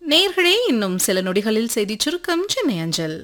நேர்களே இன்னும் சில நொடிகளில் செய்திச் சுருக்கம் சென்னை அஞ்சல்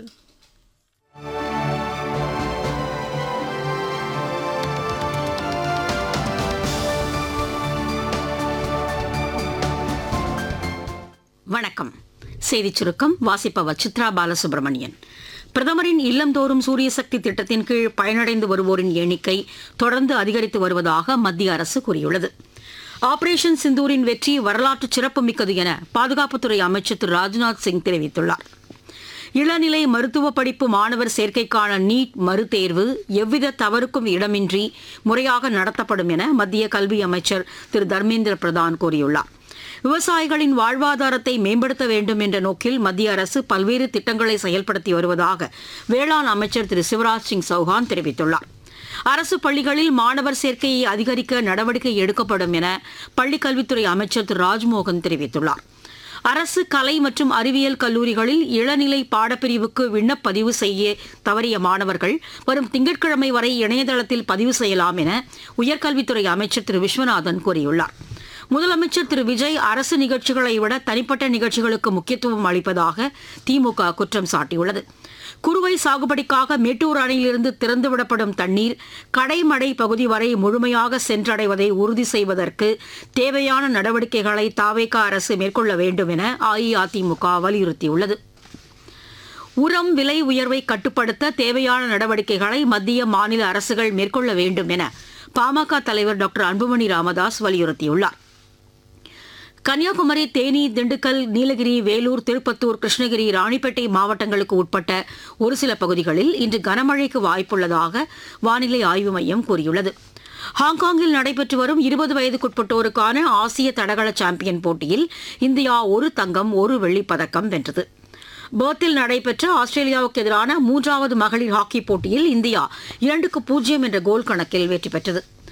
வணக்கம் செய்திச் சுருக்கம் வாசிப்பவர் சித்ரா பாலசுப்ரமணியன் பிரதமரின் இல்லந்தோறும் சூரிய சக்தி திட்டத்தின் கீழ் பயனடைந்து வருவோரின் எண்ணிக்கை தொடர்ந்து அதிகரித்து வருவதாக மத்திய அரசு கூறியுள்ளது ஆபரேஷன் சிந்தூரின் வெற்றி வரலாற்று சிறப்புமிக்கது என பாதுகாப்புத்துறை அமைச்சர் திரு ராஜ்நாத் சிங் தெரிவித்துள்ளார் இளநிலை மருத்துவ படிப்பு மாணவர் சேர்க்கைக்கான நீட் மறுதேர்வு எவ்வித தவறுக்கும் இடமின்றி முறையாக நடத்தப்படும் என மத்திய கல்வி அமைச்சர் திரு தர்மேந்திர பிரதான் கூறியுள்ளார் விவசாயிகளின் வாழ்வாதாரத்தை மேம்படுத்த வேண்டும் என்ற நோக்கில் மத்திய அரசு பல்வேறு திட்டங்களை செயல்படுத்தி வருவதாக வேளாண் அமைச்சர் திரு சிவராஜ் சிங் சௌஹான் தெரிவித்துள்ளார் அரசு பள்ளிகளில் மாணவர் சேர்க்கையை அதிகரிக்க நடவடிக்கை எடுக்கப்படும் என பள்ளிக்கல்வித்துறை அமைச்சர் திரு ராஜ்மோகன் தெரிவித்துள்ளார் அரசு கலை மற்றும் அறிவியல் கல்லூரிகளில் இளநிலை பாடப்பிரிவுக்கு விண்ணப்பதிவு செய்ய தவறிய மாணவர்கள் வரும் திங்கட்கிழமை வரை இணையதளத்தில் பதிவு செய்யலாம் என உயர்கல்வித்துறை அமைச்சர் திரு விஸ்வநாதன் கூறியுள்ளார் முதலமைச்சர் திரு விஜய் அரசு நிகழ்ச்சிகளை விட தனிப்பட்ட நிகழ்ச்சிகளுக்கு முக்கியத்துவம் அளிப்பதாக திமுக குற்றம் சாட்டியுள்ளது குறுவை சாகுபடிக்காக மேட்டூர் அணையிலிருந்து திறந்துவிடப்படும் தண்ணீர் கடைமடை பகுதி வரை முழுமையாக சென்றடைவதை உறுதி செய்வதற்கு தேவையான நடவடிக்கைகளை தாவேக அரசு மேற்கொள்ள வேண்டும் என அஇஅதிமுக வலியுறுத்தியுள்ளது உரம் விலை உயர்வை கட்டுப்படுத்த தேவையான நடவடிக்கைகளை மத்திய மாநில அரசுகள் மேற்கொள்ள வேண்டும் என பாமக தலைவர் டாக்டர் அன்புமணி ராமதாஸ் வலியுறுத்தியுள்ளார் கன்னியாகுமரி தேனி திண்டுக்கல் நீலகிரி வேலூர் திருப்பத்தூர் கிருஷ்ணகிரி ராணிப்பேட்டை மாவட்டங்களுக்கு உட்பட்ட ஒரு சில பகுதிகளில் இன்று கனமழைக்கு வாய்ப்புள்ளதாக வானிலை ஆய்வு மையம் கூறியுள்ளது ஹாங்காங்கில் நடைபெற்று வரும் இருபது வயதுக்குட்பட்டோருக்கான ஆசிய தடகள சாம்பியன் போட்டியில் இந்தியா ஒரு தங்கம் ஒரு வெள்ளிப் பதக்கம் வென்றது பேர்த்தில் நடைபெற்ற ஆஸ்திரேலியாவுக்கு எதிரான மூன்றாவது மகளிர் ஹாக்கி போட்டியில் இந்தியா இரண்டுக்கு பூஜ்ஜியம் என்ற கோல் கணக்கில் வெற்றி பெற்றது